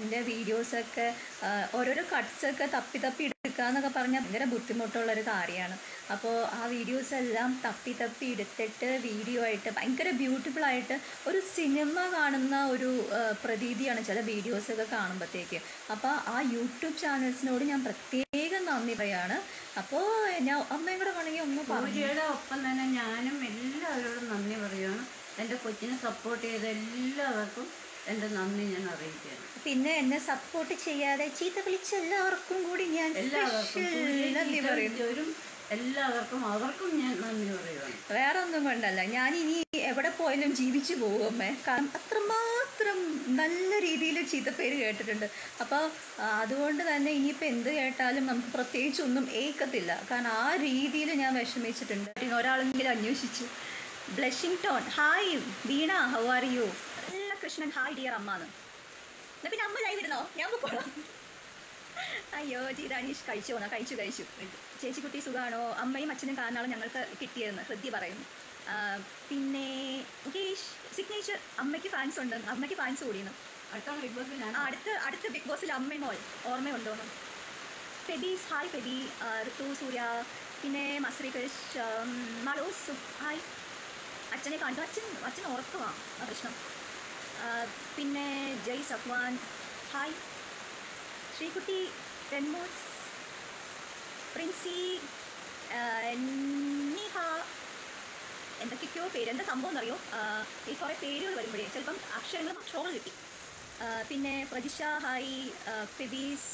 എൻ്റെ വീഡിയോസൊക്കെ ഓരോരോ കട്ട്സൊക്കെ തപ്പി തപ്പി എടുക്കുക എന്നൊക്കെ പറഞ്ഞാൽ ഭയങ്കര ബുദ്ധിമുട്ടുള്ളൊരു കാര്യമാണ് അപ്പോൾ ആ വീഡിയോസ് എല്ലാം തപ്പി തപ്പി എടുത്തിട്ട് വീഡിയോ ആയിട്ട് ഭയങ്കര ബ്യൂട്ടിഫുൾ ആയിട്ട് ഒരു സിനിമ കാണുന്ന ഒരു ആ, പ്രതീതിയാണ് ചില വീഡിയോസൊക്കെ കാണുമ്പോഴത്തേക്ക് അപ്പോൾ ആ യൂട്യൂബ് ചാനൽസിനോട് ഞാൻ പ്രത്യേകം നന്ദി പറയാണ് അപ്പോൾ ഞാൻ അമ്മയും കൂടെ വേണമെങ്കിൽ ഒന്ന് പറഞ്ഞു സൂര്യയുടെ ഒപ്പം തന്നെ ഞാനും എല്ലാവരോടും നന്ദി പറയുകയാണ് എൻ്റെ കൊച്ചിനെ സപ്പോർട്ട് ചെയ്ത എല്ലാവർക്കും എൻ്റെ നന്ദി ഞാൻ അറിയിക്കുകയാണ് പിന്നെ എന്നെ സപ്പോർട്ട് ചെയ്യാതെ ചീത്ത വിളിച്ച എല്ലാവർക്കും കൂടി ഞാൻ എല്ലാവർക്കും special സൂര്യയെ നന്ദി ചീത്ത പറയുന്നു വിളിച്ചവരും എല്ലാവർക്കും അവർക്കും ഞാൻ നന്ദി പറയുകയാണ് വേറെ ഒന്നും കൊണ്ടല്ല ഞാൻ ഇനി എവിടെ പോയാലും ജീവിച്ചു പോകുമേ കാരണം അത്രമാത്രം നല്ല രീതിയിൽ ചീത്തപ്പേര് കേട്ടിട്ടുണ്ട് അപ്പോൾ അതുകൊണ്ട് തന്നെ ഇനിയിപ്പോൾ എന്ത് കേട്ടാലും നമുക്ക് പ്രത്യേകിച്ച് ഒന്നും ഏക്കത്തില്ല കാരണം ആ രീതിയിൽ ഞാൻ വിഷമിച്ചിട്ടുണ്ട് പിന്നെ ഒരാളെങ്കിലും അന്വേഷിച്ചു blushing tone hi Veena how are you നല്ല കൃഷ്ണൻ ഹായ് ഡിയർ അമ്മാന്ന് എന്നാ പിന്നെ അമ്മ ലൈവ് ഇടുന്നോ ഞാൻ പോകണം അയ്യോ ജീരാനീഷ് കഴിച്ചു പോന്നാ കഴിച്ചു കഴിച്ചു ചേച്ചിക്കുട്ടി സുഖാണോ അമ്മയും അച്ഛനും കാരണമാണ് ഞങ്ങൾക്ക് കിട്ടിയതെന്ന് ഹൃദ്യ പറയുന്നു ആ, പിന്നെ ഗേഷ് സിഗ്നേച്ചർ അമ്മയ്ക്ക് ഫാൻസ് ഉണ്ട് അമ്മയ്ക്ക് ഫാൻസ് കൂടിയെന്ന് അടുത്ത ബിഗ് ബോസിൽ ഞാൻ ആ, അടുത്ത അടുത്ത ബിഗ് ബോസിൽ അമ്മയും മോൾ ഓർമ്മയുണ്ടോന്ന് ഫെബീസ് ഹായ് ഫെബി ആ, ഋതു സൂര്യ പിന്നെ മസ്രി കൃഷ് മളോസ് ഹായ് അച്ഛനെ കാണിച്ചു അച്ഛൻ അച്ഛൻ ഉറക്കമാണ് ആ പ്രശ്നം ആ, പിന്നെ ജയ് സഫ്വാൻ ഹായ് ശ്രീകുട്ടി റെൻമോസ് പ്രിൻസി ആ, നിഹ എന്തൊക്കെയൊക്കെയോ പേര് എന്താ സംഭവം എന്നറിയോ ആ, ഈ കുറേ പേരുകൾ വരുമ്പോഴേ ചിലപ്പം അക്ഷരങ്ങൾ ഷോൾ കിട്ടി ആ, പിന്നെ പ്രജിഷ ഹായ് ആ, ഫെബീസ്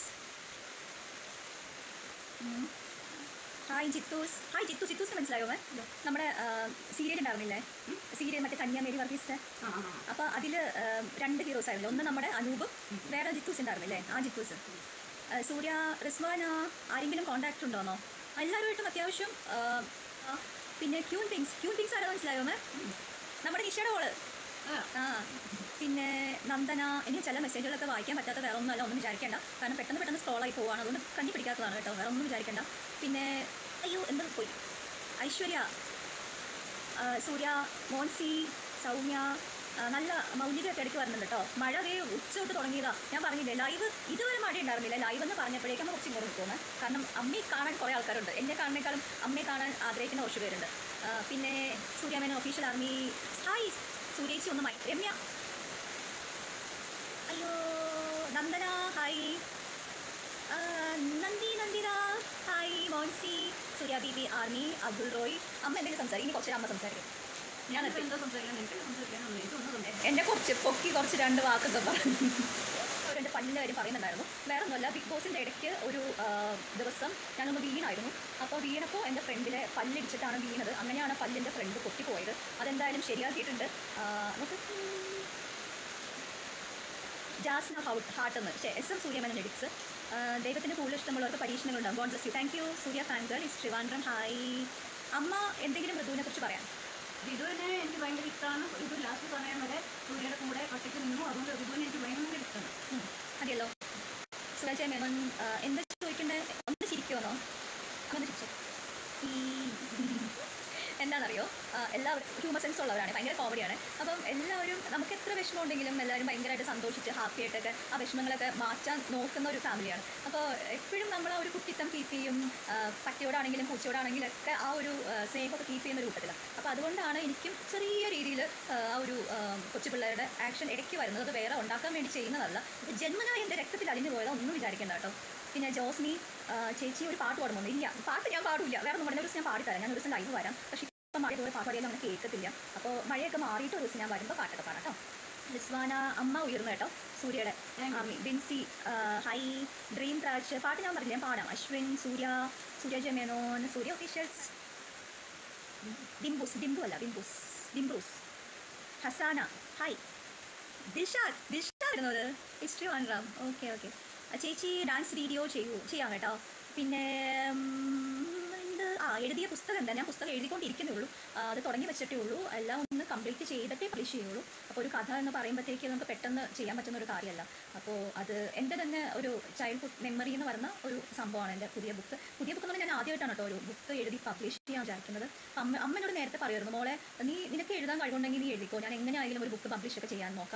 ഉം. ഹായ് ജിത്തൂസ് ഹായ് ജിത്തു ജിത്തൂസിന് മനസ്സിലായോ മേ നമ്മുടെ സീരിയൽ ഉണ്ടായിരുന്നില്ലേ സീരിയൽ മറ്റേ കന്യാമേരി വർഗീസിന്റെ ആ ആ, ആ. അപ്പോൾ അതിൽ രണ്ട് ഹീറോസ് ആയിരുന്നു ഒന്ന് നമ്മുടെ അനൂപും വേറെ ജിത്തൂസ് ഉണ്ടായിരുന്നില്ലേ ആ ജിത്തൂസ് ആ, സൂര്യ റിസ്വാന ആരെങ്കിലും കോണ്ടാക്ട് ഉണ്ടോന്നോ എല്ലാവരുമായിട്ടും അത്യാവശ്യം ആ, ആ, പിന്നെ ക്യൂൻ തിങ്സ് ക്യൂൻ തിങ്സ് ആരാ മനസ്സിലായോ മേ നമ്മുടെ നിഷയുടെ മോള് ആ. ആ പിന്നെ നന്ദന എനിക്ക് ചില മെസ്സേജുകളൊക്കെ വായിക്കാൻ പറ്റാത്ത വേറെ ഒന്നുമല്ല ഒന്നും വിചാരിക്കേണ്ട കാരണം പെട്ടെന്ന് പെട്ടെന്ന് സ്ക്രോളായി പോവാണ് അതുകൊണ്ട് കണ്ണി പിടിക്കാത്തതാണ് കേട്ടോ വേറെ ഒന്നും വിചാരിക്കേണ്ട പിന്നെ അയ്യോ എന്ത് പോയി ഐശ്വര്യ ആ, സൂര്യ മോൻസി സൗമ്യ ആ, നല്ല മൗലികയൊക്കെ ഇടയ്ക്ക് വരുന്നുണ്ട് കേട്ടോ മഴ ദേ ഉച്ച തൊട്ട് തുടങ്ങിയതാ ഞാൻ പറഞ്ഞില്ലേ ലൈവ് ഇതുവരെ മഴ ഉണ്ടായിരുന്നില്ല ലൈവ് എന്ന് പറഞ്ഞപ്പോഴേക്കും കുറച്ച് ഇങ്ങോട്ട് നിൽക്കുന്നത് കാരണം അമ്മയെ കാണാൻ കുറേ ആൾക്കാരുണ്ട് എന്നെ കാണുന്നേക്കാളും അമ്മയെ കാണാൻ ആഗ്രഹിക്കുന്ന കുറച്ച് പേരുണ്ട് ആ, പിന്നെ സൂര്യമേന ഒഫീഷ്യൽ ആർമി ഹായ് സൂര്യേച്ചി ഒന്ന് മൈ രമ്യ അയ്യോ നന്ദന ഹായ് ആ, നന്ദി Nanditha hi Monsi Surya B B army Abdul Roy അമ്മ എന്തെങ്കിലും സംസാരിക്കും ഇനി കുറച്ചൊരു അമ്മ സംസാരിക്കും ഞാൻ ഞാനിപ്പോൾ എന്താ സംസാരിക്കാൻ എനിക്ക് സംസാരിക്കാൻ എനിക്കൊന്നും സംസാരിക്കാൻ എന്നെ കുറച്ച് പൊക്കി കുറച്ച് രണ്ട് വാക്കൊക്കെ പറഞ്ഞു രണ്ട് പല്ലിൻ്റെ കാര്യം പറയുന്നുണ്ടായിരുന്നു വേറെ ഒന്നുമല്ല ബിഗ് ബോസിൻ്റെ ഇടയ്ക്ക് ഒരു ആ, ദിവസം ഞങ്ങളൊന്ന് വീണായിരുന്നു അപ്പോൾ വീണപ്പോൾ എൻ്റെ ഫ്രണ്ടിലെ പല്ലിടിച്ചിട്ടാണ് വീണത് അങ്ങനെയാണ് പല്ലിൻ്റെ ഫ്രണ്ട് പൊട്ടിപ്പോയത് അതെന്തായാലും ശരിയാക്കിയിട്ടുണ്ട് ആ, നമുക്ക് ജാസ്ന ഹൗട്ട് ഹാർട്ട് എന്ന് പക്ഷേ എസ് എം സൂര്യമേനൻ എഡിറ്റ്സ് ദൈവത്തിന് കൂടുതൽ ഇഷ്ടമുള്ളവർക്ക് പരീക്ഷണങ്ങളുണ്ടാകും God bless you thank you Surya fan girl is Trivandrum hi അമ്മ എന്തെങ്കിലും ഋതുവിനെ കുറിച്ച് പറയാം ഋതുവിനെ എനിക്ക് ഭയങ്കര ഇഷ്ടമാണ് ഋതു ലാസ്റ്റ് സമയം വരെ സൂര്യയുടെ കൂടെ ഒറ്റയ്ക്ക് നിന്നു അതുകൊണ്ട് ഋതുവിനെ എനിക്ക് ഭയങ്കര ഇഷ്ടമാണ് ഉം. മതിയല്ലോ സുരാജ മേനോൻ ആ, എന്താ ചോദിക്കണ്ടേ ഒന്ന് ചിരിക്കുമെന്നോ ഒന്ന് ചിരിച്ചു എന്താണെന്നറിയോ ആ, എല്ലാവരും ഹ്യൂമർ സെൻസ് ഉള്ളവരാണ് ഭയങ്കര കോമഡിയാണ് അപ്പം എല്ലാവരും നമുക്ക് എത്ര വിഷമം ഉണ്ടെങ്കിലും എല്ലാവരും ഭയങ്കരമായിട്ട് സന്തോഷിച്ച് ഹാപ്പി ആയിട്ടൊക്കെ ആ വിഷമങ്ങളൊക്കെ മാറ്റാൻ നോക്കുന്ന ഒരു ഫാമിലിയാണ് അപ്പോൾ എപ്പോഴും നമ്മൾ ആ ഒരു കുട്ടിത്തം കീപ്പ് ചെയ്യും ആ, പട്ടിയോടാണെങ്കിലും പൂച്ചയോടാണെങ്കിലും ഒക്കെ ആ ഒരു ആ, സ്നേഹമൊക്കെ കീപ്പ് ചെയ്യുന്ന ഒരു കൂട്ടത്തിലാണ് അപ്പോൾ അതുകൊണ്ടാണ് എനിക്കും ചെറിയ രീതിയിൽ ആ ഒരു ആ, കൊച്ചു പിള്ളേരുടെ ആക്ഷൻ ഇടയ്ക്ക് വരുന്നത് അത് വേറെ ഉണ്ടാക്കാൻ വേണ്ടി ചെയ്യുന്നതല്ല ഇത് ജന്മനായി എൻ്റെ രക്തത്തിൽ അലിഞ്ഞു പോയതോ ഒന്നും വിചാരിക്കേണ്ട കേട്ടോ പിന്നെ ജോസ്മി ആ, ചേച്ചി ഒരു പാട്ട് പാടുമോ ഇല്ല പാട്ട് ഞാൻ പാടില്ല വേറെ ഒന്നും പറഞ്ഞ ഒരു ദിവസം ഞാൻ പാടിത്തരാം ഞാൻ ഒരു ദിവസം ലൈവ് വരാം പക്ഷേ ഇപ്പം മഴ പോലെ പാട്ട് പാടിയാലും അങ്ങനെ കേൾക്കത്തില്ല അപ്പോൾ മഴയൊക്കെ മാറിയിട്ട് ഒരു ദിവസം ഞാൻ വരുമ്പോൾ പാട്ടൊക്കെ പാടാം കേട്ടോ റിസ്വാന അമ്മ ഉയർന്നു കേട്ടോ സൂര്യയുടെ ആർമി ബിൻസി ആ, ഹൈ ഡ്രീം ക്രാഷ് പാട്ട് ഞാൻ പറഞ്ഞില്ല ഞാൻ പാടാം അശ്വിൻ സൂര്യ സൂര്യ ജമേനോൻ സൂര്യ ഒഫീഷ്യൽസ് ഡിംബൂസ് ഡിംബു അല്ല ഡിംബൂസ് ഡിംബ്രൂസ് ഹസാന ഹായ് ദിൽഷാദ് ദിൽഷാദ് വരുന്നത് history one Ram okay okay ചേച്ചി ഡാൻസ് വീഡിയോ ചെയ്യൂ ചെയ്യാം കേട്ടോ പിന്നെ ഉം, എന്ത് ആ എഴുതിയ പുസ്തകം എന്താ ഞാൻ പുസ്തകം എഴുതിക്കൊണ്ടിരിക്കുന്നേ ഉള്ളൂ ആ, അത് തുടങ്ങി വെച്ചിട്ടേ ഉള്ളൂ എല്ലാം ഒന്ന് കംപ്ലീറ്റ് ചെയ്തിട്ടേ പബ്ലിഷ് ചെയ്യുള്ളൂ അപ്പോൾ ഒരു കഥ എന്ന് പറയുമ്പോഴത്തേക്ക് നമുക്ക് പെട്ടെന്ന് ചെയ്യാൻ പറ്റുന്ന ഒരു കാര്യമല്ല അപ്പോൾ അത് എൻ്റെ തന്നെ ഒരു ചൈൽഡ്ഹുഡ് മെമ്മറി എന്ന് പറയുന്ന ഒരു സംഭവമാണ് എൻ്റെ പുതിയ ബുക്ക് പുതിയ ബുക്ക് എന്ന് പറഞ്ഞാൽ ഞാൻ ആദ്യമായിട്ടാണ് കേട്ടോ ഒരു ബുക്ക് എഴുതി പബ്ലിഷ് ചെയ്യാൻ വിചാരിക്കുന്നത് അമ്മ അമ്മ എന്നോട് നേരത്തെ പറയുമായിരുന്നു മോളെ നീ നിനക്ക് എഴുതാൻ കഴിവുണ്ടെങ്കിൽ നീ എഴുതിക്കോ ഞാൻ എങ്ങനെയായാലും ഒരു ബുക്ക് പബ്ലിഷ് ഒക്കെ ചെയ്യാൻ നോക്കാം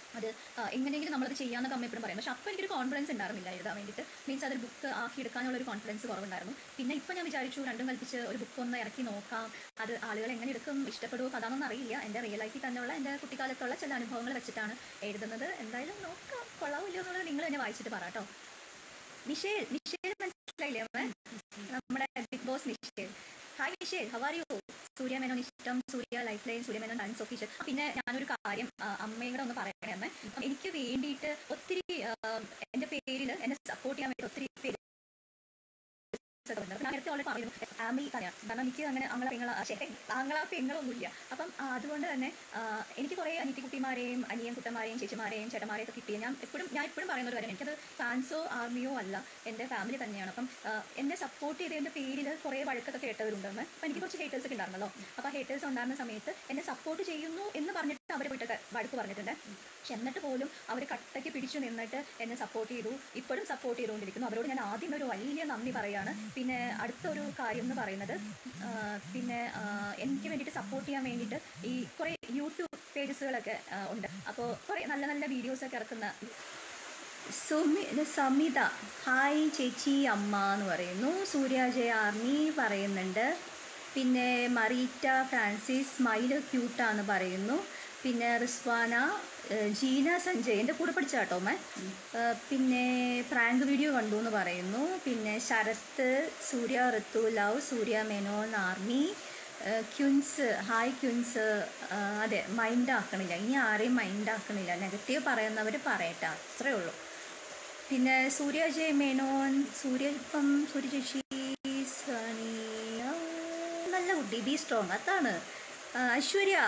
അത് ആ, എങ്ങനെയെങ്കിലും നമ്മളത് ചെയ്യാമെന്നൊക്കെ അമ്മ എപ്പോഴും പറയും പക്ഷെ അപ്പോൾ എനിക്കൊരു കോൺഫിഡൻസ് ഉണ്ടായിരുന്നില്ല എഴുതാൻ വേണ്ടിയിട്ട് മീൻസ് അതൊരു ബുക്ക് ആക്കി എടുക്കാനുള്ള ഒരു കോൺഫിഡൻസ് കുറവുണ്ടായിരുന്നു പിന്നെ ഇപ്പം ഞാൻ വിചാരിച്ചു രണ്ടും കൽപ്പിച്ച് ഒരു ബുക്ക് ഒന്ന് ഇറക്കി നോക്കാം അത് ആളുകൾ എങ്ങനെ എടുക്കും ഇഷ്ടപ്പെടുമോ കഥാന്നൊന്നും അറിയില്ല എൻ്റെ റിയൽ ലൈഫിൽ തന്നെയുള്ള എൻ്റെ കുട്ടിക്കാലത്തുള്ള ചില അനുഭവങ്ങൾ വെച്ചിട്ടാണ് എഴുതുന്നത് എന്തായാലും നോക്കാം കൊള്ളാവില്ലോ എന്നുള്ളത് നിങ്ങൾ തന്നെ വായിച്ചിട്ട് പറ കേട്ടോ നിഷേൽ നിഷേൽ മനസ്സിലായില്ലേ അമ്മ നമ്മുടെ big boss Nishel hi Nishel how are you Surya Menon ഇഷ്ടം Surya life line Surya Menon dance official പിന്നെ ഞാനൊരു കാര്യം ആ, അമ്മയും കൂടെ ഒന്ന് പറയണേ അമ്മ എനിക്ക് വേണ്ടിയിട്ട് ഒത്തിരി ആ, എൻ്റെ പേരിൽ എന്നെ സപ്പോർട്ട് ചെയ്യാൻ വേണ്ടി ഒത്തിരി പേര് ഉണ്ട്. അപ്പോൾ ഞാൻ നേരത്തെ ഓൾറെഡി പറഞ്ഞു ഫാമിലി തന്നെയാണ് കാരണം എനിക്ക് അങ്ങനെ ആങ്ങള പെങ്ങള ആങ്ങള പെങ്ങളൊന്നുമില്ല അപ്പം ആ, അതുകൊണ്ട് തന്നെ ആ, എനിക്ക് കുറേ അനിയത്തിക്കുട്ടിമാരെയും അനിയൻ കുട്ടന്മാരെയും ചേച്ചിമാരെയും ചേട്ടന്മാരെയും ഒക്കെ കിട്ടി ഞാൻ എപ്പോഴും ഞാൻ എപ്പോഴും പറയുന്ന ഒരു കാര്യം എനിക്കത് ഫാൻസോ ആർമിയോ അല്ല എൻ്റെ ഫാമിലി തന്നെയാണ് അപ്പം ആ, എന്നെ സപ്പോർട്ട് ചെയ്തതിൻ്റെ പേരിൽ കുറേ വഴക്കൊക്കെ കേട്ടവരുണ്ടെന്ന് അപ്പം എനിക്ക് കുറച്ച് ഹേറ്റേഴ്സ് ഒക്കെ ഉണ്ടായിരുന്നല്ലോ അപ്പോൾ ഹേറ്റേഴ്സ് ഉണ്ടായിരുന്ന സമയത്ത് എന്നെ സപ്പോർട്ട് ചെയ്യുന്നു എന്ന് പറഞ്ഞിട്ട് അവർ പോയിട്ടൊക്കെ വഴക്ക് പറഞ്ഞിട്ടുണ്ട് പക്ഷെ എന്നിട്ട് പോലും അവർ കട്ടയ്ക്ക് പിടിച്ചു നിന്നിട്ട് എന്നെ സപ്പോർട്ട് ചെയ്തു ഇപ്പോഴും സപ്പോർട്ട് ചെയ്തുകൊണ്ടിരിക്കുന്നു അവരോട് ഞാൻ ആദ്യം ഒരു വലിയ നന്ദി പറയാണ് പിന്നെ അടുത്ത ഒരു കാര്യം എന്ന് പറയുന്നത് ആ, പിന്നെ ആ, എനിക്ക് വേണ്ടിയിട്ട് സപ്പോർട്ട് ചെയ്യാൻ വേണ്ടിയിട്ട് ഈ കുറേ യൂട്യൂബ് പേജസുകളൊക്കെ ആ, ഉണ്ട് അപ്പോൾ കുറേ നല്ല നല്ല വീഡിയോസൊക്കെ ഇറക്കുന്ന സുമി സമിത ഹായ് ചേച്ചി അമ്മ എന്ന് പറയുന്നു സൂര്യാജയ ആർമി പറയുന്നുണ്ട് പിന്നെ മറീറ്റ ഫ്രാൻസിസ് സ്മൈൽ ക്യൂട്ടാന്ന് പറയുന്നു പിന്നെ റിസ്വാന ഏഹ് ജീന സഞ്ജയ് എൻ്റെ കൂടെ പഠിച്ച കേട്ടോ അമ്മ ഏഹ് പിന്നെ പ്രാങ്ക് വീഡിയോ കണ്ടു എന്ന് പറയുന്നു പിന്നെ ശരത്ത് സൂര്യ ഋതു ലവ് സൂര്യ മേനോൻ ആർമി ഏഹ് ക്യുൻസ് ഹായ് ക്യുൻസ് ഏഹ് അതെ മൈൻഡ് ആക്കണില്ല ഇനി ആരെയും മൈൻഡ് ആക്കണില്ല നെഗറ്റീവ് പറയുന്നവർ പറയട്ടെ അത്രേ ഉള്ളൂ പിന്നെ സൂര്യ ജയ് മേനോൻ സൂര്യ ഇപ്പം സൂര്യ ചേച്ചി സണി ആ, നല്ല കുട്ടി ബി സ്ട്രോങ് അതാണ് ആ, Aishwarya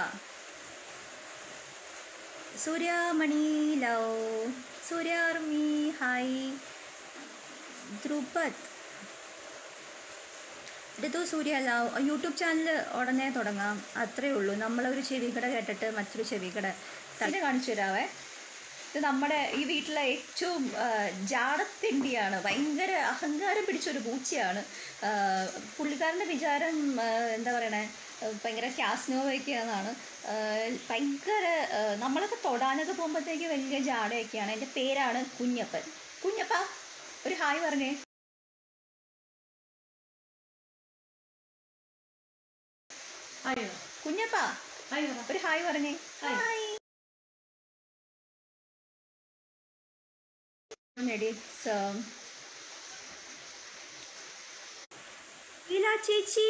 Surya Mani love Surya army hi Dhrupath Rithu Surya love YouTube channel ഉടനെ തുടങ്ങാം അത്രേ ഉള്ളൂ നമ്മളൊരു ചെവികട കേട്ടിട്ട് മറ്റൊരു ചെവികട തന്നെ കാണിച്ചു തരാവേ ഇത് നമ്മുടെ ഈ വീട്ടിലെ ഏറ്റവും ആ, ജാടത്തിണ്ടിയാണ് ഭയങ്കര അഹങ്കാരം പിടിച്ചൊരു പൂച്ചയാണ് ആ, പുള്ളിക്കാരൻ്റെ വിചാരം ആ, എന്താ പറയണേ ആ, ഭയങ്കര ക്യാസ്നോവൊക്കെയാണെന്നാണ് ആ, ഭയങ്കര ആ, നമ്മളൊക്കെ തൊടാനൊക്കെ പോകുമ്പോഴത്തേക്ക് വലിയ ജാടയൊക്കെയാണ് എൻ്റെ പേരാണ് കുഞ്ഞപ്പൻ കുഞ്ഞപ്പ ഒരു ഹായ് പറഞ്ഞേ അയ്യോ കുഞ്ഞപ്പ അയ്യോ ഒരു ഹായ് പറഞ്ഞേ ഹായ്. ഹായ് ഷീല ചേച്ചി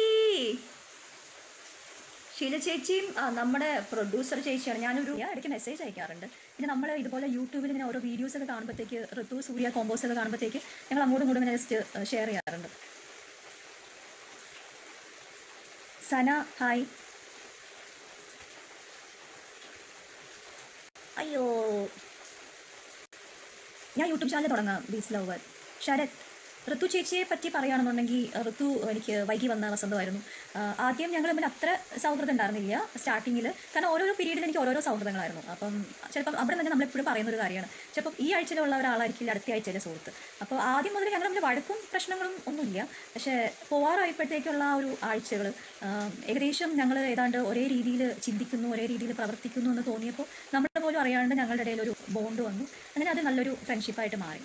ഷീല ചേച്ചിയും ആ, നമ്മുടെ പ്രൊഡ്യൂസർ ചേച്ചിയാണ് ഞാനൊരു ഞാൻ ഇടയ്ക്ക് മെസ്സേജ് അയക്കാറുണ്ട് പിന്നെ നമ്മൾ ഇതുപോലെ യൂട്യൂബിൽ ഇങ്ങനെ ഓരോ വീഡിയോസ് ഒക്കെ കാണുമ്പോഴത്തേക്ക് ഋതു സൂര്യ കോമ്പോസ് ഒക്കെ കാണുമ്പോഴത്തേക്ക് ഞങ്ങൾ അങ്ങോട്ടും ഇങ്ങോട്ടും ഇങ്ങനെ ജസ്റ്റ് ഷെയർ ചെയ്യാറുണ്ട് സന ഹായ് അയ്യോ ഞാൻ യൂട്യൂബ് ചാനൽ തുടങ്ങാം ബീസ് ലവർ ശരത് ഋതു ചേച്ചിയെ പറ്റി പറയുകയാണെന്നുണ്ടെങ്കിൽ ഋതു എനിക്ക് വൈകി വന്ന വസന്തമായിരുന്നു ആ, ആദ്യം ഞങ്ങൾ തമ്മിൽ അത്ര സൗഹൃദം ഉണ്ടായിരുന്നില്ല സ്റ്റാർട്ടിങ്ങിൽ കാരണം ഓരോരോ പീരീഡിൽ എനിക്ക് ഓരോരോ സൗഹൃദങ്ങളായിരുന്നു അപ്പം ചിലപ്പം അവിടെ തന്നെ നമ്മളെപ്പോഴും പറയുന്ന ഒരു കാര്യമാണ് ചിലപ്പം ഈ ആഴ്ചയിലുള്ള ഒരാളായിരിക്കില്ല അടുത്ത ആഴ്ചയിലെ സുഹൃത്ത് അപ്പോൾ ആദ്യം മുതൽ ഞങ്ങൾ തമ്മിൽ വഴക്കും പ്രശ്നങ്ങളും ഒന്നുമില്ല പക്ഷേ പോവാറായപ്പോഴത്തേക്കുള്ള ആ ഒരു ആഴ്ചകൾ ഏകദേശം ഞങ്ങൾ ഏതാണ്ട് ഒരേ രീതിയിൽ ചിന്തിക്കുന്നു ഒരേ രീതിയിൽ പ്രവർത്തിക്കുന്നു എന്ന് തോന്നിയപ്പോൾ നമ്മൾ പോലും അറിയാണ്ട് ഞങ്ങളുടെ ഇടയിൽ ഒരു ബോണ്ട് വന്നു അങ്ങനെ അത് നല്ലൊരു ഫ്രണ്ട്ഷിപ്പായിട്ട് മാറി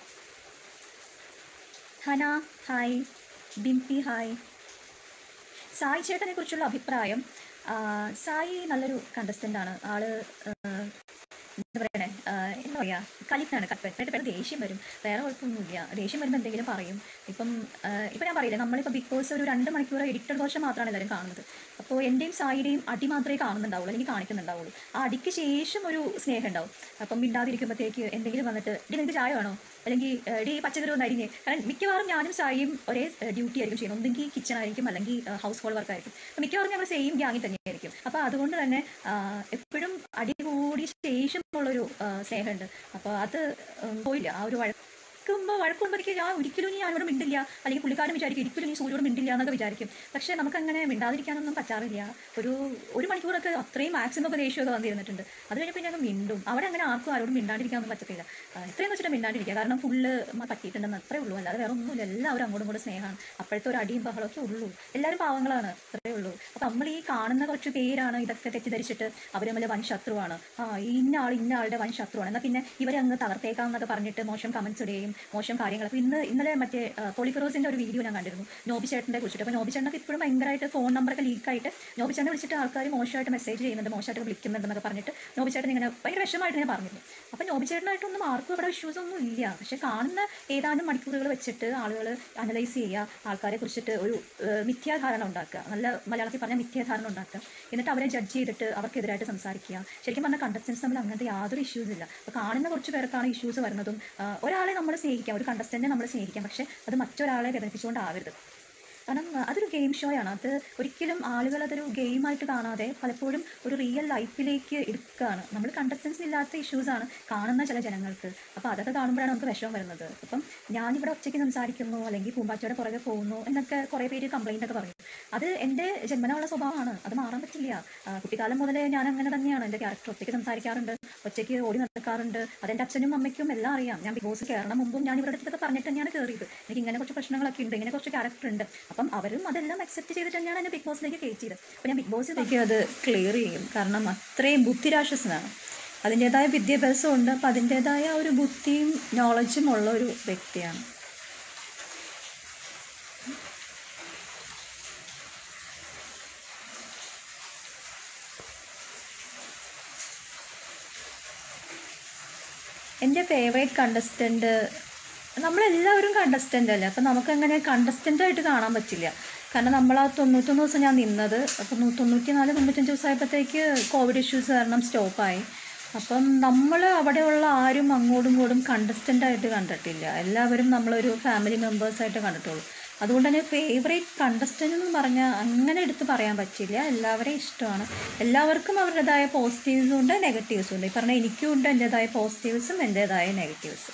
ഹന ഹായ് ബിംപി ഹായ് സായി ചേട്ടനെ കുറിച്ചുള്ള അഭിപ്രായം ആ, സായി നല്ലൊരു കണ്ടസ്റ്റൻ്റാണ് ആള് ആ, എന്താ പറയണേ ആ, എന്താ പറയുക കലിപ്പാണ് പെട്ടെന്ന് പെട്ടെന്ന് ദേഷ്യം വരും വേറെ കുഴപ്പമൊന്നുമില്ല ദേഷ്യം വരുമ്പോൾ എന്തെങ്കിലും പറയും ഇപ്പം ആ, ഇപ്പം ഞാൻ പറയില്ലേ നമ്മളിപ്പോൾ ബിഗ് ബോസ് ഒരു രണ്ട് മണിക്കൂർ എഡിറ്റഡ് ദോഷം മാത്രമാണ് എല്ലാവരും കാണുന്നത് അപ്പോൾ എൻ്റെയും സായിയുടെയും അടി മാത്രമേ കാണുന്നുണ്ടാവുള്ളൂ അല്ലെങ്കിൽ കാണിക്കുന്നുണ്ടാവുള്ളൂ ആ അടിക്ക് ശേഷം ഒരു സ്നേഹം ഉണ്ടാവും അപ്പം മിണ്ടാതിരിക്കുമ്പോഴത്തേക്ക് എന്തെങ്കിലും വന്നിട്ട് ഇടി നിനക്ക് ചായ വേണോ അല്ലെങ്കിൽ ഡി പച്ചക്കറി ഒന്ന് അരിഞ്ഞ് കാരണം മിക്കവാറും ഞാനും സായിയും ഒരേ ഡ്യൂട്ടി ആയിരിക്കും ചെയ്യുന്നത് ഒന്നെങ്കിൽ കിച്ചൺ ആയിരിക്കും അല്ലെങ്കിൽ ഹൗസ് ഹോൾഡ് വർക്ക് ആയിരിക്കും അപ്പോൾ മിക്കവാറും ഞങ്ങൾ സെയിം ഗ്യാങ്ങിൽ തന്നെയായിരിക്കും അപ്പോൾ അതുകൊണ്ട് തന്നെ ആ, എപ്പോഴും അടി കൂടിയ ശേഷമുള്ളൊരു ആ, സ്നേഹമുണ്ട് അപ്പോൾ അത് ഉം, പോയില്ല ആ ഒരു വഴക്കും വഴക്കൂടുമ്പോൾ വഴക്കൂടുമ്പോഴേക്ക് ഞാൻ ഒരിക്കലും ഞാൻ അവരോട് മിണ്ടില്ല അല്ലെങ്കിൽ പുള്ളിക്കാരൻ വിചാരിക്കും ഒരിക്കലും നീ സൂര്യോട് മിണ്ടില്ല എന്നൊക്കെ വിചാരിക്കും പക്ഷേ നമുക്കങ്ങനെ മിണ്ടാതിരിക്കാനൊന്നും പറ്റാറില്ല ഒരു ഒരു മണിക്കൂറൊക്കെ അത്രയും മാക്സിമം ഒക്കെ ദേഷ്യമൊക്കെ വന്നിരുന്നിട്ടുണ്ട് അത് കഴിഞ്ഞ് പിന്നെ അങ്ങ് മിണ്ടും അവിടെ അങ്ങനെ ആർക്കും ആരോടും മിണ്ടാണ്ടിരിക്കാനൊന്നും പറ്റത്തില്ല ആ, ഇത്രയും വെച്ചിട്ട് മിണ്ടാണ്ടിരിക്കുക കാരണം ഫുള്ള് പറ്റിയിട്ടുണ്ടെന്ന് അത്രേ ഉള്ളൂ അല്ലാതെ വേറെ ഒന്നുമില്ല എല്ലാവരും അങ്ങോട്ടും ഇങ്ങോട്ടും സ്നേഹമാണ് അപ്പോഴത്തെ ഒരു അടിയും ബഹളമൊക്കെ ഉള്ളൂ എല്ലാവരും പാവങ്ങളാണ് അത്രേ ഉള്ളൂ അപ്പം നമ്മൾ ഈ കാണുന്ന കുറച്ച് പേരാണ് ഇതൊക്കെ തെറ്റിദ്ധരിച്ചിട്ട് അവർ തമ്മിൽ വൻ ശത്രുവാണ് ആ ഇന്ന ആൾ ഇന്ന ആളുടെ വൻ ശത്രുവാണ് എന്നാൽ പിന്നെ ഇവരെ അങ്ങ് തകർത്തേക്കാം എന്നൊക്കെ പറഞ്ഞിട്ട് മോശം കമൻസ് ഇടുകയും മോശം കാര്യങ്ങൾ അപ്പോൾ ഇന്ന് ഇന്നലെ മറ്റേ പോളിഫെറോസിൻ്റെ ഒരു വീഡിയോ ഞാൻ കണ്ടിരുന്നു നോബി ചേട്ടനെ കുറിച്ചിട്ട് അപ്പോൾ നോബി ചേട്ടനൊക്കെ ഇപ്പോഴും ഭയങ്കരമായിട്ട് ഫോൺ നമ്പറൊക്കെ ലീക്കായിട്ട് നോബി ചേട്ടനെ വിളിച്ചിട്ട് ആൾക്കാർ മോശമായിട്ട് മെസ്സേജ് ചെയ്യുന്നുണ്ട് മോശമായിട്ട് വിളിക്കുന്നുണ്ടെന്നൊക്കെ പറഞ്ഞിട്ട് നോബി ചേട്ടൻ ഇങ്ങനെ ഭയങ്കര വിഷമമായിട്ട് ഞാൻ പറഞ്ഞിരുന്നു അപ്പോൾ നോബി ചേട്ടനായിട്ടൊന്നും ആർക്കും അവിടെ ഇഷ്യൂസ് ഒന്നും ഇല്ല പക്ഷെ കാണുന്ന ഏതാനും മണിക്കൂറുകൾ വെച്ചിട്ട് ആളുകൾ അനലൈസ് ചെയ്യുക ആൾക്കാരെ കുറിച്ചിട്ട് ഒരു ഏഹ്, മിഥ്യാധാരണ ഉണ്ടാക്കുക നല്ല മലയാളത്തിൽ പറഞ്ഞാൽ മിഥ്യാധാരണ ഉണ്ടാക്കുക എന്നിട്ട് അവരെ ജഡ്ജ് ചെയ്തിട്ട് അവർക്കെതിരായിട്ട് സംസാരിക്കുക ശരിക്കും പറഞ്ഞാൽ കണ്ടസ്റ്റൻസ് തമ്മിൽ അങ്ങനത്തെ യാതൊരു ഇഷ്യൂസ് ഇല്ല അപ്പോൾ കാണുന്ന കുറച്ച് പേർക്കാണ് ഇഷ്യൂസ് വരുന്നതും ആ, ഒരാളെ നമ്മൾ സ്നേഹിക്കാം ഒരു കണ്ടസ്റ്റൻറ്റിനെ നമ്മൾ സ്നേഹിക്കാം പക്ഷേ അത് മറ്റൊരാളെ വേദനിപ്പിച്ചുകൊണ്ടാവരുത് കാരണം ആ, അതൊരു ഗെയിം ഷോയാണ് അത് ഒരിക്കലും ആളുകൾ അതൊരു ഗെയിമായിട്ട് കാണാതെ പലപ്പോഴും ഒരു റിയൽ ലൈഫിലേക്ക് എടുക്കുകയാണ് നമ്മൾ കണ്ടസ്റ്റൻസ് ഇല്ലാത്ത ഇഷ്യൂസാണ് കാണുന്ന ചില ജനങ്ങൾക്ക് അപ്പോൾ അതൊക്കെ കാണുമ്പോഴാണ് നമുക്ക് വിഷമം വരുന്നത് അപ്പം ഞാനിവിടെ ഒറ്റയ്ക്ക് സംസാരിക്കുന്നു അല്ലെങ്കിൽ പൂമ്പാറ്റയുടെ പുറകെ പോകുന്നു എന്നൊക്കെ കുറേ പേര് കംപ്ലൈൻ്റ് ഒക്കെ പറയും അത് എൻ്റെ ജന്മനുള്ള സ്വഭാവമാണ് അത് മാറാൻ പറ്റില്ല ആ, കുട്ടിക്കാലം മുതലേ ഞാൻ അങ്ങനെ തന്നെയാണ് എൻ്റെ ക്യാരക്ടർ ഒറ്റയ്ക്ക് സംസാരിക്കാറുണ്ട് ഒറ്റയ്ക്ക് ഓടി നടക്കാറുണ്ട് അതെൻ്റെ അച്ഛനും അമ്മയ്ക്കും എല്ലാം അറിയാം ഞാൻ ബിഗ് ബോസ് കയറണം മുമ്പും ഞാൻ ഇവരുടെ അടുത്തൊക്കെ പറഞ്ഞിട്ട് തന്നെയാണ് കയറിയത് എനിക്ക് ഇങ്ങനെ കുറച്ച് പ്രശ്നങ്ങളൊക്കെ ഉണ്ട് ഇങ്ങനെ കുറച്ച് ക്യാരക്ടർ ഉണ്ട് അപ്പം അവരും അതെല്ലാം അക്സെപ്റ്റ് ചെയ്തിട്ട് തന്നെയാണ് എന്നെ ബിഗ് ബോസിലേക്ക് കയറ്റിയത് അപ്പോൾ ഞാൻ ബിഗ് ബോസിലേക്ക് അത് ക്ലിയർ ചെയ്യും കാരണം അത്രയും ബുദ്ധിരാക്ഷസനാണ് അതിൻ്റെതായ വിദ്യാഭ്യാസവും ഉണ്ട് അപ്പം അതിൻ്റെതായ ഒരു ബുദ്ധിയും നോളജും ഉള്ള ഒരു വ്യക്തിയാണ് എൻ്റെ ഫേവറേറ്റ് കണ്ടസ്റ്റൻറ്റ് നമ്മളെല്ലാവരും കണ്ടസ്റ്റൻ്റ് അല്ലേ അപ്പം നമുക്കങ്ങനെ കണ്ടസ്റ്റൻ്റ് ആയിട്ട് കാണാൻ പറ്റില്ല കാരണം നമ്മൾ ആ തൊണ്ണൂറ്റൊന്ന് ദിവസം ഞാൻ നിന്നത് അപ്പം തൊണ്ണൂറ്റി നാല് തൊണ്ണൂറ്റഞ്ച് ദിവസമായപ്പോഴത്തേക്ക് കോവിഡ് ഇഷ്യൂസ് കാരണം സ്റ്റോപ്പായി അപ്പം നമ്മൾ അവിടെയുള്ള ആരും അങ്ങോട്ടും ഇങ്ങോട്ടും കണ്ടസ്റ്റൻ്റ് ആയിട്ട് കണ്ടിട്ടില്ല എല്ലാവരും നമ്മളൊരു ഫാമിലി മെമ്പേഴ്സായിട്ട് കണ്ടിട്ടുള്ളൂ അതുകൊണ്ട് തന്നെ ഫേവറേറ്റ് കണ്ടസ്റ്റൻ്റ് എന്ന് പറഞ്ഞാൽ അങ്ങനെ എടുത്ത് പറയാൻ പറ്റില്ല എല്ലാവരെയും ഇഷ്ടമാണ് എല്ലാവർക്കും അവരുടേതായ പോസിറ്റീവ്സും ഉണ്ട് നെഗറ്റീവ്സും ഉണ്ട് ഈ പറഞ്ഞ എനിക്കും ഉണ്ട് എൻ്റെതായ പോസിറ്റീവ്സും എൻ്റെതായ നെഗറ്റീവ്സും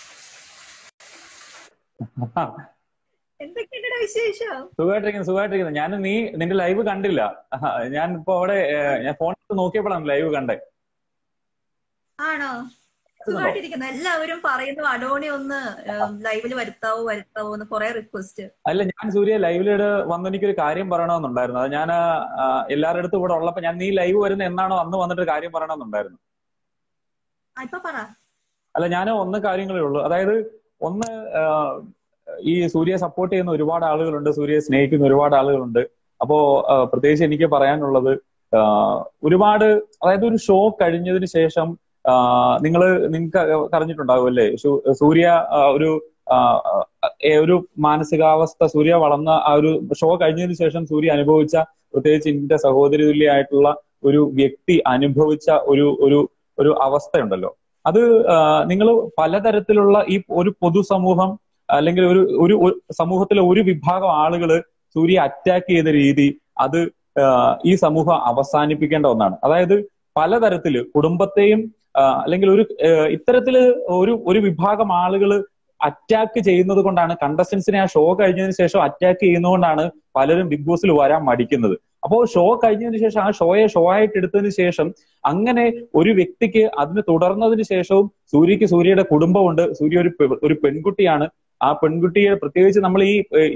എന്തൊക്കെയുണ്ട് വിശേഷം സുഖമായിട്ടിരിക്കുന്നു സുഖമായിട്ടിരിക്കുന്നു ഞാൻ നീ നിന്റെ ലൈവ് കണ്ടില്ല ആഹാ, ഞാൻ ഇപ്പൊ അവിടെ ഏഹ്, ഞാൻ ഫോണിൽ നോക്കിയപ്പോഴാണ് ലൈവ് കണ്ടേ ആണോ സുഖമായിട്ടിരിക്കുന്നു എല്ലാവരും പറയുന്നു അഡോണി ഒന്ന് ലൈവിൽ വരുത്താവോ വരുത്താവോ എന്ന് കുറെ റിക്വസ്റ്റ് അല്ല ഞാൻ സൂര്യ ലൈവില് വന്ന് എനിക്കൊരു കാര്യം പറയണമെന്നുണ്ടായിരുന്നു അത് ഞാൻ എല്ലാവരുടെ അടുത്തും ഇവിടെ ഉള്ളപ്പോ ഞാൻ നീ ലൈവ് വരുന്ന എന്നാണോ അന്ന് വന്നിട്ട് കാര്യം പറയണമെന്നുണ്ടായിരുന്നു ഇപ്പൊ പറ അല്ല ഞാൻ ഒന്ന് കാര്യങ്ങളേ ഉള്ളൂ അതായത് ഒന്ന് ആഹ്, ഈ സൂര്യയെ സപ്പോർട്ട് ചെയ്യുന്ന ഒരുപാട് ആളുകളുണ്ട് സൂര്യയെ സ്നേഹിക്കുന്ന ഒരുപാട് ആളുകളുണ്ട് അപ്പോ ആഹ്, പ്രത്യേകിച്ച് എനിക്ക് പറയാനുള്ളത് ആഹ്, ഒരുപാട് അതായത് ഒരു ഷോ കഴിഞ്ഞതിന് ശേഷം നിങ്ങൾ നിങ്ങൾക്ക് അറിഞ്ഞിട്ടുണ്ടാകും അല്ലേ സൂ- സൂര്യ ആഹ്, ഒരു ആഹ്, ഏഹ്, ഒരു മാനസികാവസ്ഥ സൂര്യ വളർന്ന ആ ഒരു ഷോ കഴിഞ്ഞതിന് ശേഷം സൂര്യ അനുഭവിച്ച പ്രത്യേകിച്ച് എന്റെ സഹോദരി തുല്യമായിട്ടുള്ള ഒരു വ്യക്തി അനുഭവിച്ച ഒരു ഒരു ഒരു അവസ്ഥയുണ്ടല്ലോ അത് നിങ്ങൾ പലതരത്തിലുള്ള ഈ ഒരു പൊതുസമൂഹം അല്ലെങ്കിൽ ഒരു ഒരു ഒരു സമൂഹത്തിലെ ഒരു വിഭാഗം ആളുകൾ സൂര്യ അറ്റാക്ക് ചെയ്ത രീതി അത് ആ, ഈ സമൂഹം അവസാനിപ്പിക്കേണ്ട ഒന്നാണ് അതായത് പലതരത്തില് കുടുംബത്തെയും ആ, അല്ലെങ്കിൽ ഒരു ആ, ഇത്തരത്തില് ഒരു ഒരു വിഭാഗം ആളുകൾ അറ്റാക്ക് ചെയ്യുന്നത് കൊണ്ടാണ് കണ്ടസ്റ്റൻസിനെ ആ ഷോ കഴിഞ്ഞതിന് ശേഷം അറ്റാക്ക് ചെയ്യുന്നതുകൊണ്ടാണ് പലരും ബിഗ് ബോസിൽ വരാൻ മടിക്കുന്നത് അപ്പോൾ ഷോ കഴിഞ്ഞതിന് ശേഷം ആ ഷോയെ ഷോ ആയിട്ട് എടുത്തതിന് ശേഷം അങ്ങനെ ഒരു വ്യക്തിക്ക് അതിന് തുടർന്നതിന് ശേഷവും സൂര്യക്ക് സൂര്യയുടെ കുടുംബമുണ്ട് സൂര്യ ഒരു പെ- ഒരു പെൺകുട്ടിയാണ് ആ പെൺകുട്ടിയെ പ്രത്യേകിച്ച് നമ്മൾ ഈ ഏഹ്,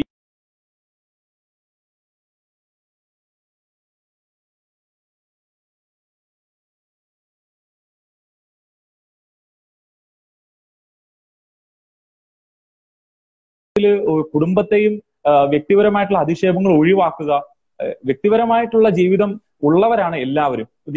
കുടുംബത്തെയും ആ, വ്യക്തിപരമായിട്ടുള്ള അധിക്ഷേപങ്ങൾ ഒഴിവാക്കുക ഏഹ്, വ്യക്തിപരമായിട്ടുള്ള ജീവിതം ഉള്ളവരാണ് എല്ലാവരും